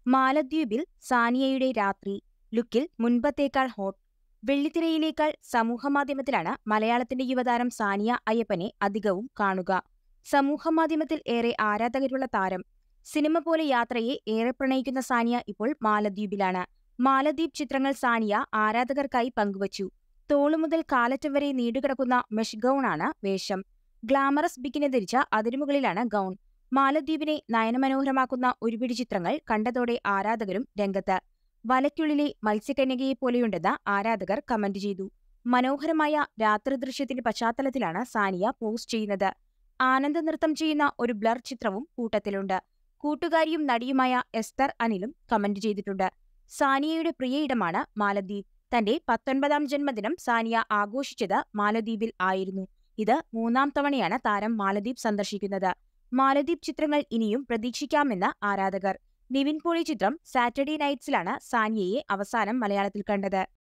മാലദ്വീപിൽ സാനിയയുടെ രാത്രി ലുക്കിൽ മുൻപത്തേക്കാൾ ഹോട്ട് വെള്ളിത്തിരയിലേക്കാൾ സമൂഹമാധ്യമത്തിലാണ് മലയാളത്തിന്റെ യുവതാരം സാനിയ അയ്യപ്പനെ അധികവും കാണുക സമൂഹമാധ്യമത്തിൽ ഏറെ ആരാധകരുള്ള താരം സിനിമ പോലെ യാത്രയെ ഏറെ പ്രണയിക്കുന്ന സാനിയ ഇപ്പോൾ മാലദ്വീപിലാണ് മാലദ്വീപ് ചിത്രങ്ങൾ സാനിയ ആരാധകർക്കായി പങ്കുവച്ചു തോളു മുതൽ കാലറ്റം വരെ നീണ്ടുകിടക്കുന്ന മെഷ് ഗൗണാണ് വേഷം ഗ്ലാമറസ് ബിക്കിനെ ധരിച്ച അതിരുമുകളിലാണ് ഗൗൺ മാലദ്വീപിനെ നയനമനോഹരമാക്കുന്ന ഒരുപിടി ചിത്രങ്ങൾ കണ്ടതോടെ ആരാധകരും രംഗത്ത് വലയ്ക്കുള്ളിലെ മത്സ്യകന്യകയെ പോലെയുണ്ടെന്ന് ആരാധകർ കമന്റ് ചെയ്തു മനോഹരമായ രാത്രി ദൃശ്യത്തിന്റെ പശ്ചാത്തലത്തിലാണ് സാനിയ പോസ്റ്റ് ചെയ്യുന്നത് ആനന്ദ നൃത്തം ചെയ്യുന്ന ഒരു ബ്ലർ ചിത്രവും കൂട്ടത്തിലുണ്ട് കൂട്ടുകാരിയും നടിയുമായ എസ്തർ അനിലും കമന്റ് ചെയ്തിട്ടുണ്ട് സാനിയയുടെ പ്രിയ ഇടമാണ് മാലദ്വീപ് തന്റെ പത്തൊൻപതാം ജന്മദിനം സാനിയ ആഘോഷിച്ചത് മാലദ്വീപിൽ ആയിരുന്നു ഇത് മൂന്നാം തവണയാണ് താരം മാലദ്വീപ് സന്ദർശിക്കുന്നത് മാലദ്വീപ് ചിത്രങ്ങൾ ഇനിയും പ്രതീക്ഷിക്കാമെന്ന് ആരാധകർ നിവിൻ പോളി ചിത്രം സാറ്റർഡേ നൈറ്റ്സിലാണ് സാനിയയെ അവസാനം മലയാളത്തിൽ കണ്ടത്